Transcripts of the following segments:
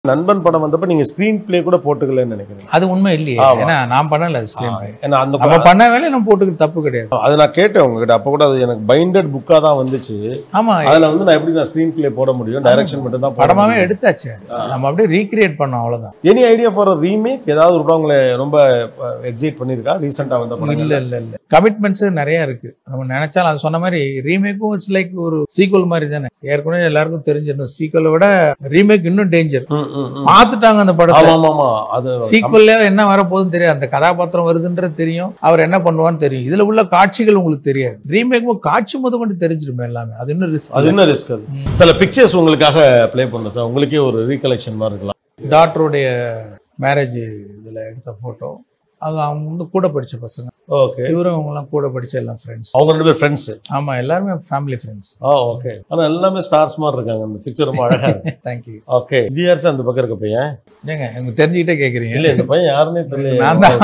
நண்பன் படம் வந்தப்ப நீங்க ஸ்கிரீன் பிளே கூட போட்டுக்கலன்னு நினைக்கிறேன் அது உண்மை இல்லையே ஆமா. ஏன்னா நான் பண்ணல அது screen play. ஏன்னா அந்த நம்ம பண்ண வேலையை நம்ம போட்டுக்கிறது தப்பு கிடையாது அது நான் கேட்டேன் உங்ககிட்ட அப்ப கூட அது எனக்கு பைண்டட் புக்கா தான் வந்துச்சு ஆமா அதுல வந்து நான் எப்படி நான் ஸ்கிரீன் பிளே போட முடியும் டைரக்ஷன் மட்டும் தான் படமாவே எடுத்தாச்சு நம்ம அப்படியே ரீக்ரியேட் பண்ணோம் அவ்வளவுதான் எனி ஐடியா ஃபார் ரீமேக் ஏதாவது ஒரு படம் உங்களை ரொம்ப எக்ஸைட் பண்ணிருக்கா ரீசெண்டா வந்த படம் இல்ல இல்ல இல்ல கமிட்மெண்ட்ஸ் நிறைய இருக்கு நம்ம நினைச்சாலும் அது சொன்ன மாதிரி ரீமேக்கும் இட்ஸ் லைக் ஒரு சீக்வல் மாதிரி தானே ஏற்கனவே எல்லாருக்கும் தெரிஞ்சிருக்கும் சீக்வலை விட ரீமேக் இன்னும் டேஞ்சர் பார்த்துட்டாங்க அந்த படத்தை ஆமா ஆமா ஆமா அது சீக்வல்ல என்ன வரப்போகுதுன்னு தெரியாது அந்த கதாபாத்திரம் வருதுன்றது தெரியும் அவர் என்ன பண்ணுவான்னு தெரியும் இதுல உள்ள காட்சிகள் உங்களுக்கு தெரியாது ரீமேக் காட்சி முத கொண்டு தெரிஞ்சிருமே எல்லாமே அது இன்னும் risk. அது என்ன ரிஸ்க் அது சில பிக்சர்ஸ் உங்களுக்காக ப்ளே பண்ண சார் உங்களுக்கே ஒரு ரீகலெக்ஷன் மாதிரி இருக்கலாம் டாக்டருடைய மேரேஜ் இதுல எடுத்த போட்டோ அது அவங்க வந்து கூட படிச்ச பசங்க ஓகே இவரும் அவங்கலாம் கூட படிச்ச எல்லாம் ஃப்ரெண்ட்ஸ் அவங்க ரெண்டு பேர் ஃப்ரெண்ட்ஸ் ஆமா எல்லாருமே ஃபேமிலி ஃப்ரெண்ட்ஸ் ஆ ஓகே ஆனா எல்லாமே ஸ்டார்ஸ் மாதிரி இருக்காங்க அந்த பிக்சர் ரொம்ப அழகா இருக்கு தேங்க்யூ ஓகே இது யார் சார் அந்த பக்கம் இருக்க பையன் ஏங்க எனக்கு தெரிஞ்சுக்கிட்டே கேக்குறீங்க இல்ல இந்த பையன் யாருன்னே தெரியல நான் தான்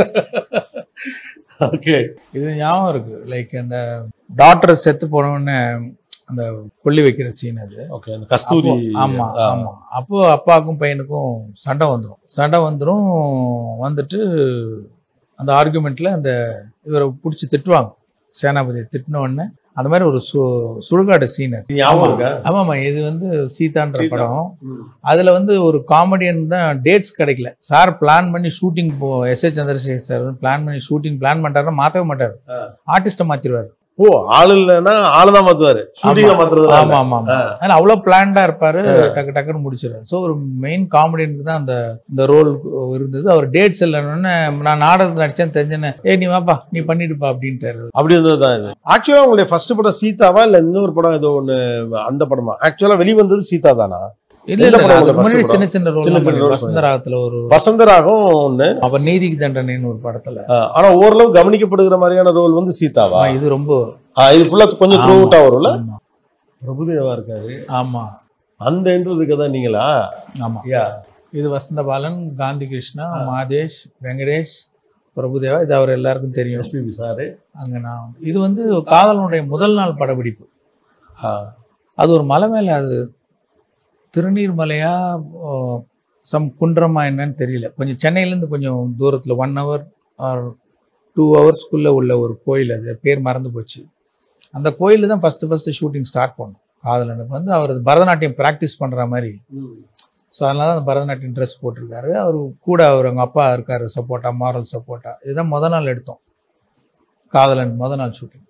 ஓகே இது ஞாபகம் இருக்கு லைக் அந்த டாக்டர் செத்து போன உடனே அந்த கொல்லி வைக்கிற சீன் அது ஓகே அந்த கஸ்தூரி அப்போ- ஆமா ஆ. ஆமா அப்போ அப்பாவுக்கும் பையனுக்கும் சண்டை வந்துடும் சண்டை வந்துடும் வந்துட்டு அந்த ஆர்குமெண்ட்ல அந்த இவரை பிடிச்சி திட்டுவாங்க சேனாபதியை திட்டின உடனே அந்த மாதிரி ஒரு சு சுடுகாடு சீன் அது இது ஞாபகம் இருக்கா ஆமாமா இது வந்து சீதான்ற சீதா. படம் அதுல வந்து ஒரு காமெடியன் தான் டேட்ஸ் கிடைக்கல சார் பிளான் பண்ணி ஷூட்டிங் போ S A Chandrasekhar sir plan பண்ணி ஷூட்டிங் பிளான் பண்ணிட்டாருன்னா மாத்தவே மாட்டாரு ஆ. ஆர்டிஸ்ட மாத்திருவாரு ஓ ஆள் இல்லைன்னா ஆளு தான் மாத்துவாரு ஷூட்டிங்க மாத்துறது ஆமா ஆமா ஆமா ஆனா அவ்வளவு பிளான்டா இருப்பாரு டக்கு டக்குன்னு முடிச்சிருவாரு சோ ஒரு மெயின் காமெடியனுக்கு தான் அந்த இந்த ரோல் இருந்தது அவர் டேட்ஸ் இல்லைன்னு நான் நாடகத்தில் நடிச்சேன்னு தெரிஞ்சேன்னு ஏய் நீ வாப்பா நீ பண்ணிடுப்பா அப்படின்ட்டாரு அப்படி இருந்ததுதான் இது ஆக்சுவலா உங்களுடைய ஃபர்ஸ்ட் படம் சீதாவா இல்ல இன்னொரு படம் ஏதோ ஒண்ணு அந்த படமா ஆக்சுவலா வெளிவந்தது சீதா தானா இல்ல எந்த இல்ல படம் அதுக்கு உங்க முன்னாடி first சின்ன சின்ன சின்ன ரோல் சின்ன roles வசந்த ராகத்துல ஒரு வசந்தராகம் ஒண்ணு அப்ப நீதிக்கு தண்டனைன்னு ஒரு படத்துல ஆ, ஆனா ஓரளவு கவனிக்கப்படுகிற மாதிரியான ரோல் வந்து சீதாவா ஆமா, இது ரொம்ப ஆ, இது ஃபுல்லா கொஞ்சம் த்ரூ அவுட்டா வரும்ல ஆமா பிரபுதேவா இருக்காரு ஆமா அந்த என்ட்ரல் இருக்கதா நீங்களா ஆமா யா இது வசந்த பாலன் காந்தி கிருஷ்ணா மாதேஷ் வெங்கடேஷ் பிரபுதேவா இது அவர் எல்லாருக்கும் தெரியும் எஸ்பிபி சாரு அங்க நான் இது வந்து காதலனுடைய முதல் நாள் படப்பிடிப்பு ஆ, அது ஒரு மலை மேல அது திருநீர் மலையா சம் குன்றமா என்னன்னு தெரியல கொஞ்சம் சென்னையிலேருந்து கொஞ்சம் தூரத்தில் ஒன் ஹவர் ஆர் டூ ஹவர்ஸ்க்குள்ளே உள்ள ஒரு கோயில் அது பேர் மறந்து போச்சு அந்த கோயிலில் தான் ஃபஸ்ட்டு ஃபஸ்ட்டு ஷூட்டிங் ஸ்டார்ட் பண்ணோம் காதலனுக்கு வந்து அவர் பரதநாட்டியம் ப்ராக்டிஸ் பண்ணுற மாதிரி ஸோ அதனால தான் அந்த பரதநாட்டியம் ட்ரெஸ் போட்டிருக்காரு அவர் கூட அவர் அவங்க அப்பா இருக்காரு சப்போட்டா மாரல் சப்போட்டா இதுதான் முத நாள் எடுத்தோம் காதலன் முத நாள் ஷூட்டிங்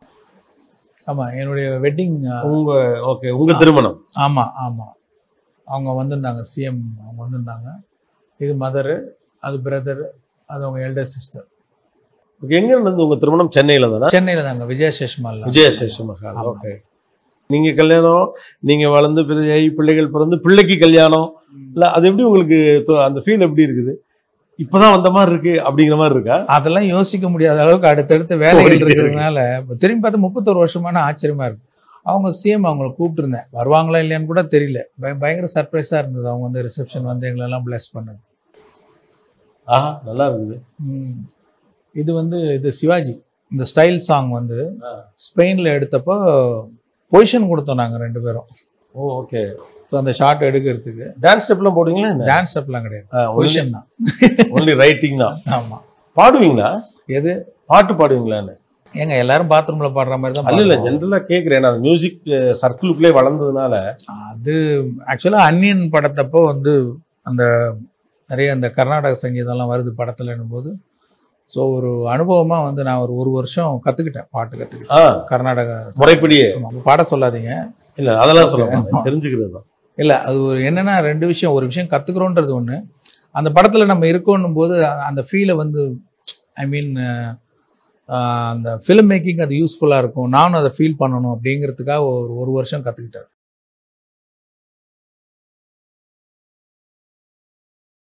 ஆமாம் என்னுடைய வெட்டிங் உங்க ஓகே உங்க திருமணம் ஆமாம் ஆமாம் அவங்க வந்திருந்தாங்க சிஎம் அவங்க வந்திருந்தாங்க இது மதரு அது பிரதர் அது அவங்க எல்டர் சிஸ்டர் Okay, எங்க நடந்தது உங்க திருமணம் சென்னையில தானே சென்னையில் தாங்க விஜய சேஷ்மால் விஜயசேஷ மகால் ஆமா. ஓகே நீங்க கல்யாணம் நீங்க வளர்ந்து பெரிய பிள்ளைகள் பிறந்து பிள்ளைக்கு கல்யாணம் இல்ல அது எப்படி உங்களுக்கு தோ- அந்த ஃபீல் எப்படி இருக்குது இப்பதான் வந்த மாதிரி இருக்கு அப்படிங்கிற மாதிரி இருக்கா அதெல்லாம் யோசிக்க முடியாத அளவுக்கு அடுத்தடுத்த வேலைகள் இருக்கிறதுனால இப்ப திரும்பி பார்த்து முப்பத்தொரு வருஷமான ஆச்சரியமா இருக்கு அவங்க சிஎம் அவங்கள கூப்பிட்டுருந்தேன் வருவாங்களா இல்லையான்னு கூட தெரியல பய- பயங்கர சர்ப்ரைஸா இருந்தது அவங்க வந்து ரிசப்ஷன் வந்து எங்களெல்லாம் பிளஸ் பண்ணது ஆஹா நல்லா இருக்குது ம். இது வந்து இது சிவாஜி இந்த ஸ்டைல் சாங் வந்து ஆ. ஸ்பெயின்ல எடுத்தப்போ பொசிஷன் கொடுத்தோம் நாங்க ரெண்டு பேரும் ஓ ஓகே ஸோ அந்த ஷாட் எடுக்கிறதுக்கு டான்ஸ் ஸ்டெப்லாம் போடுவீங்களா என்ன டான்ஸ் ஸ்டெப்லாம் கிடையாது பொசிஷன் தான் ஒன்லி ரைட்டிங் தான் ஆமா பாடுவீங்களா எது பாட்டு பாடுவீங்களான்னு ஏங்க எல்லாரும் பாத்ரூம்ல பாடுற மாதிரி தான் அல்ல இல்ல பாடுவோம். ஜென்ரலா கேக்குறேன் நான் மியூசிக் சர்க்கிளுக்குள்ளே வளர்ந்ததுனால அது ஆக்சுவலாக அன்னியன் படத்தப்போ வந்து அந்த நிறைய அந்த கர்நாடக சங்கீதம்லாம் வருது படத்துலன்னும் போது ஸோ ஒரு அனுபவமாக வந்து நான் ஒரு ஒரு வருஷம் கற்றுக்கிட்டேன் பாட்டு கற்றுக்கிட்டேன் ஆ கர்நாடக முறைப்படியே ஆமா, பாட சொல்லாதீங்க இல்ல அதெல்லாம் சொல்ல மாட்டேன் தெரிஞ்சுக்கிறது தான் இல்லை அது ஒரு என்னன்னா ரெண்டு விஷயம் ஒரு விஷயம் கற்றுக்குறோன்றது ஒன்று அந்த படத்தில் நம்ம இருக்கோன்னும் போது அ- அந்த ஃபீலை வந்து ஐ மீன் அந்த ஃபிலிம் மேக்கிங் அது யூஸ்ஃபுல்லாக இருக்கும் நானும் அதை ஃபீல் பண்ணணும் அப்படிங்கிறதுக்காக ஒரு ஒரு வருஷம் கற்றுக்கிட்டேன்